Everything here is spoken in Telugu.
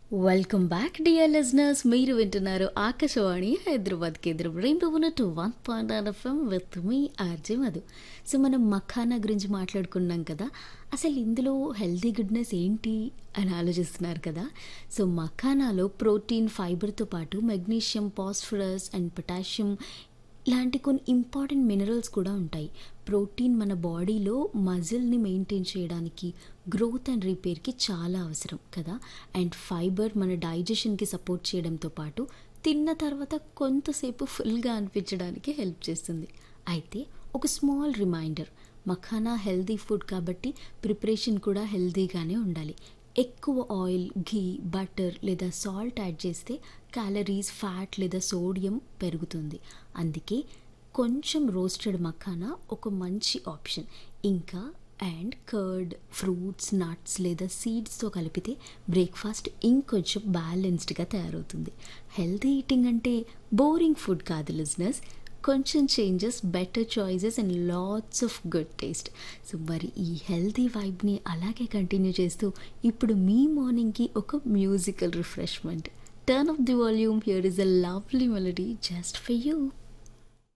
వెల్కమ్ బ్యాక్ డియర్ లిజనర్స్ మీరు వింటున్నారు ఆకాశవాణి హైదరాబాద్ కేంద్రం రెయిన్బో ఉన్నట్టు one point nine FM with me RJ Madhu so మనం మఖానా గురించి మాట్లాడుకున్నాం కదా అసలు ఇందులో హెల్తీ గుడ్నెస్ ఏంటి అని ఆలోచిస్తున్నారు కదా సో మఖానాలో ప్రోటీన్ ఫైబర్తో పాటు మెగ్నీషియం పాస్ఫరస్ అండ్ పొటాషియం ఇలాంటి కొన్ని ఇంపార్టెంట్ మినరల్స్ కూడా ఉంటాయి ప్రోటీన్ మన బాడీలో మజిల్ని మెయింటైన్ చేయడానికి గ్రోత్ అండ్ రిపేర్కి చాలా అవసరం కదా అండ్ ఫైబర్ మన డైజెషన్కి సపోర్ట్ చేయడంతో పాటు తిన్న తర్వాత కొంతసేపు ఫుల్గా అనిపించడానికి హెల్ప్ చేస్తుంది అయితే ఒక small reminder makhana healthy food కాబట్టి ప్రిపరేషన్ కూడా హెల్దీగానే ఉండాలి ఎక్కువ ఆయిల్ ఘీ బటర్ లేదా సాల్ట్ యాడ్ చేస్తే క్యాలరీస్ ఫ్యాట్ లేదా సోడియం పెరుగుతుంది అందుకే కొంచెం రోస్టెడ్ మఖానా ఒక మంచి ఆప్షన్ ఇంకా అండ్ కర్డ్ ఫ్రూట్స్ నట్స్ లేదా సీడ్స్తో కలిపితే బ్రేక్ఫాస్ట్ ఇంకొంచెం బ్యాలెన్స్డ్గా తయారవుతుంది హెల్తీ ఈటింగ్ అంటే బోరింగ్ ఫుడ్ కాదు లిజినెస్ కొంచెం changes better choices and lots of good taste so మరి ఈ హెల్తీ వైబ్ని అలాగే కంటిన్యూ చేస్తూ ఇప్పుడు మీ మార్నింగ్కి ఒక musical refreshment turn off the volume here is a lovely melody just for you